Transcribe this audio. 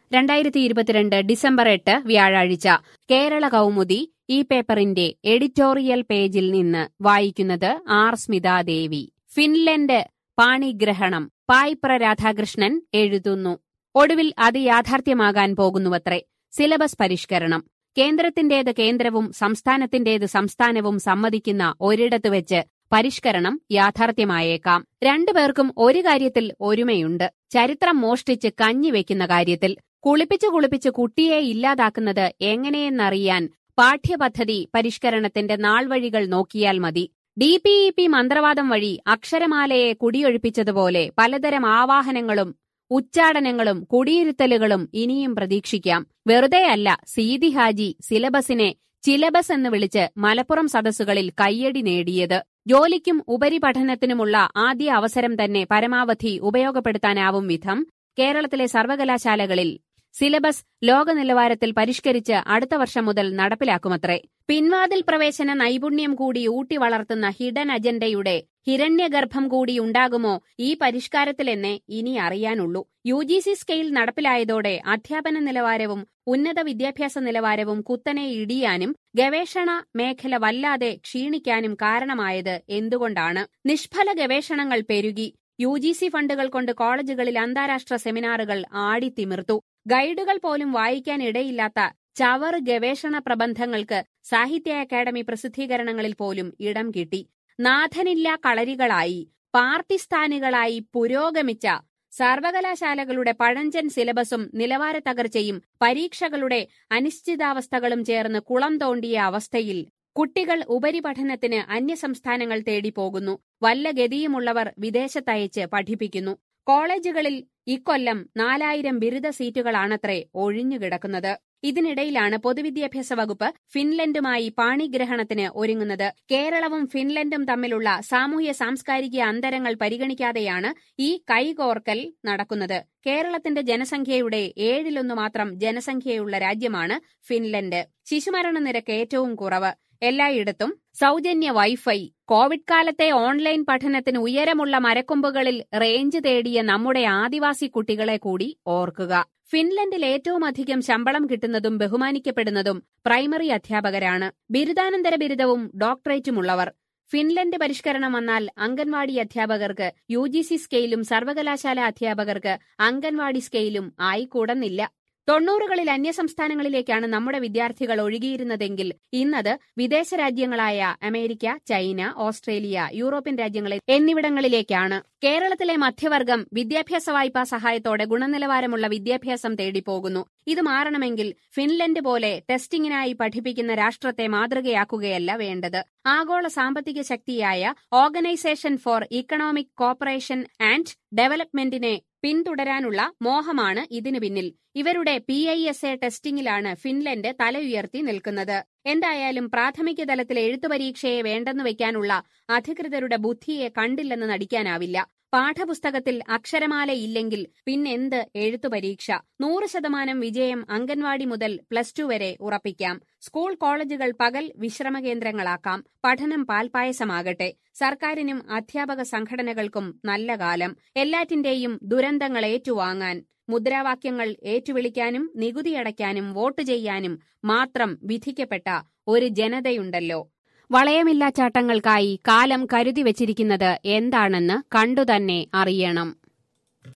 രണ്ടായിരത്തി ഇരുപത്തിരണ്ട് ഡിസംബർ എട്ട് വ്യാഴാഴ്ച കേരള കൗമുദി ഈ പേപ്പറിന്റെ എഡിറ്റോറിയൽ പേജിൽ നിന്ന് വായിക്കുന്നത് ആർ സ്മിതാദേവി ഫിൻലൻഡ് പാണിഗ്രഹണം പായിപ്ര രാധാകൃഷ്ണൻ എഴുതുന്നു ഒടുവിൽ അത് യാഥാർത്ഥ്യമാകാൻ പോകുന്നുവത്രേ സിലബസ് പരിഷ്കരണം കേന്ദ്രത്തിന്റേത് കേന്ദ്രവും സംസ്ഥാനത്തിന്റേത് സംസ്ഥാനവും സമ്മതിക്കുന്ന ഒരിടത്ത് വെച്ച് പരിഷ്കരണം യാഥാർത്ഥ്യമായേക്കാം രണ്ടുപേർക്കും ഒരു കാര്യത്തിൽ ഒരുമയുണ്ട് ചരിത്രം മോഷ്ടിച്ച് കഞ്ഞി വെക്കുന്ന കാര്യത്തിൽ കുളിപ്പിച്ച് കുളിപ്പിച്ച് കുട്ടിയെ ഇല്ലാതാക്കുന്നത് എങ്ങനെയെന്നറിയാൻ പാഠ്യപദ്ധതി പരിഷ്കരണത്തിന്റെ നാൾവഴികൾ നോക്കിയാൽ മതി ഡി പി ഇ പി മന്ത്രവാദം വഴി അക്ഷരമാലയെ കുടിയൊഴിപ്പിച്ചതുപോലെ പലതരം ആവാഹനങ്ങളും ഉച്ചാടനങ്ങളും കുടിയിരുത്തലുകളും ഇനിയും പ്രതീക്ഷിക്കാം വെറുതെയല്ല സീതി ഹാജി സിലബസിനെ ചിലബസ് എന്ന് വിളിച്ച് മലപ്പുറം സദസ്സുകളിൽ കയ്യടി നേടിയത് ജോലിക്കും ഉപരിപഠനത്തിനുമുള്ള ആദ്യ അവസരം തന്നെ പരമാവധി ഉപയോഗപ്പെടുത്താനാവും വിധം കേരളത്തിലെ സർവകലാശാലകളിൽ സിലബസ് ലോക നിലവാരത്തിൽ പരിഷ്കരിച്ച് അടുത്ത വർഷം മുതൽ നടപ്പിലാക്കുമത്രേ പിൻവാതിൽ പ്രവേശന നൈപുണ്യം കൂടി ഊട്ടി വളർത്തുന്ന ഹിഡൻ അജണ്ടയുടെ ഹിരണ്യഗർഭം കൂടി ഉണ്ടാകുമോ ഈ പരിഷ്കാരത്തിലെന്നേ ഇനി അറിയാനുള്ളൂ യു ജി സി സ്കെയിൽ നടപ്പിലായതോടെ അധ്യാപന നിലവാരവും ഉന്നത വിദ്യാഭ്യാസ നിലവാരവും കുത്തനെ ഇടിയാനും ഗവേഷണ മേഖല വല്ലാതെ ക്ഷീണിക്കാനും കാരണമായത് എന്തുകൊണ്ടാണ് നിഷ്ഫല ഗവേഷണങ്ങൾ പെരുകി യു ജി സി ഫണ്ടുകൾ കൊണ്ട് കോളേജുകളിൽ അന്താരാഷ്ട്ര സെമിനാറുകൾ ആടിത്തിമിർത്തു ഗൈഡുകൾ പോലും വായിക്കാൻ ഇടയില്ലാത്ത ചവറ് ഗവേഷണ പ്രബന്ധങ്ങൾക്ക് സാഹിത്യ അക്കാദമി പ്രസിദ്ധീകരണങ്ങളിൽ പോലും ഇടം കിട്ടി നാഥനില്ല കളരികളായി പാർട്ടി സ്ഥാനികളായി പുരോഗമിച്ച സർവകലാശാലകളുടെ പഴഞ്ചൻ സിലബസും നിലവാര തകർച്ചയും പരീക്ഷകളുടെ അനിശ്ചിതാവസ്ഥകളും ചേർന്ന് കുളം തോണ്ടിയ അവസ്ഥയിൽ കുട്ടികൾ ഉപരിപഠനത്തിന് അന്യസംസ്ഥാനങ്ങൾ തേടി പോകുന്നു വല്ല ഗതിയുമുള്ളവർ വിദേശത്തയച്ച് പഠിപ്പിക്കുന്നു കോളേജുകളിൽ ഇക്കൊല്ലം നാലായിരം ബിരുദ സീറ്റുകളാണത്രേ ഒഴിഞ്ഞുകിടക്കുന്നത് ഇതിനിടയിലാണ് പൊതുവിദ്യാഭ്യാസ വകുപ്പ് ഫിൻലൻഡുമായി പാണിഗ്രഹണത്തിന് ഒരുങ്ങുന്നത് കേരളവും ഫിൻലൻഡും തമ്മിലുള്ള സാമൂഹ്യ സാംസ്കാരിക അന്തരങ്ങൾ പരിഗണിക്കാതെയാണ് ഈ കൈകോർക്കൽ നടക്കുന്നത് കേരളത്തിന്റെ ജനസംഖ്യയുടെ ഏഴിലൊന്നു മാത്രം ജനസംഖ്യയുള്ള രാജ്യമാണ് ഫിൻലൻഡ് ശിശുമരണ നിരക്ക് ഏറ്റവും കുറവ് എല്ലായിടത്തും സൗജന്യ വൈഫൈ കോവിഡ് കാലത്തെ ഓൺലൈൻ പഠനത്തിന് ഉയരമുള്ള മരക്കൊമ്പുകളിൽ റേഞ്ച് തേടിയ നമ്മുടെ ആദിവാസി കുട്ടികളെ കൂടി ഓർക്കുക ഫിൻലൻഡിൽ ഏറ്റവും അധികം ശമ്പളം കിട്ടുന്നതും ബഹുമാനിക്കപ്പെടുന്നതും പ്രൈമറി അധ്യാപകരാണ് ബിരുദാനന്തര ബിരുദവും ഡോക്ടറേറ്റുമുള്ളവർ ഫിൻലൻഡ് പരിഷ്കരണം വന്നാൽ അംഗൻവാടി അധ്യാപകർക്ക് യു ജി സി സ്കെയിലും സർവകലാശാല അധ്യാപകർക്ക് അംഗൻവാടി സ്കെയിലും ആയിക്കൂടുന്നില്ല തൊണ്ണൂറുകളിൽ അന്യസംസ്ഥാനങ്ങളിലേക്കാണ് നമ്മുടെ വിദ്യാർത്ഥികൾ ഒഴുകിയിരുന്നതെങ്കിൽ ഇന്നത് വിദേശ രാജ്യങ്ങളായ അമേരിക്ക ചൈന ഓസ്ട്രേലിയ യൂറോപ്യൻ രാജ്യങ്ങളിൽ എന്നിവിടങ്ങളിലേക്കാണ് കേരളത്തിലെ മധ്യവർഗം വിദ്യാഭ്യാസ വായ്പാ സഹായത്തോടെ ഗുണനിലവാരമുള്ള വിദ്യാഭ്യാസം തേടിപ്പോകുന്നു ഇത് മാറണമെങ്കിൽ ഫിൻലൻഡ് പോലെ ടെസ്റ്റിംഗിനായി പഠിപ്പിക്കുന്ന രാഷ്ട്രത്തെ മാതൃകയാക്കുകയല്ല വേണ്ടത് ആഗോള സാമ്പത്തിക ശക്തിയായ organisation for economic cooperation and ഡെവലപ്മെന്റിനെ പിന്തുടരാനുള്ള മോഹമാണ് ഇതിനു പിന്നിൽ ഇവരുടെ പി ഐ എസ് എ ടെസ്റ്റിംഗിലാണ് ഫിൻലൻഡ് തല ഉയർത്തി നിൽക്കുന്നത് എന്തായാലും പ്രാഥമിക തലത്തിൽ എഴുത്തുപരീക്ഷയെ വേണ്ടെന്ന് വയ്ക്കാനുള്ള അധികൃതരുടെ ബുദ്ധിയെ കണ്ടില്ലെന്ന് നടിക്കാനാവില്ല പാഠപുസ്തകത്തിൽ അക്ഷരമാല ഇല്ലെങ്കിൽ പിന്നെന്ത് എഴുത്തുപരീക്ഷ നൂറ് ശതമാനം വിജയം അംഗൻവാടി മുതൽ പ്ലസ് ടു വരെ ഉറപ്പിക്കാം സ്കൂൾ കോളേജുകൾ പകൽ വിശ്രമ കേന്ദ്രങ്ങളാക്കാം പഠനം പാൽപായസമാകട്ടെ സർക്കാരിനും അധ്യാപക സംഘടനകൾക്കും നല്ല കാലം എല്ലാറ്റിന്റെയും ദുരന്തങ്ങൾ ഏറ്റുവാങ്ങാൻ മുദ്രാവാക്യങ്ങൾ ഏറ്റുവിളിക്കാനും നികുതി അടയ്ക്കാനും വോട്ട് ചെയ്യാനും മാത്രം വിധിക്കപ്പെട്ട ഒരു ജനതയുണ്ടല്ലോ വളയമില്ലാച്ചാട്ടങ്ങൾക്കായി കാലം കരുതി വച്ചിരിക്കുന്നത് എന്താണെന്ന് കണ്ടുതന്നെ അറിയണം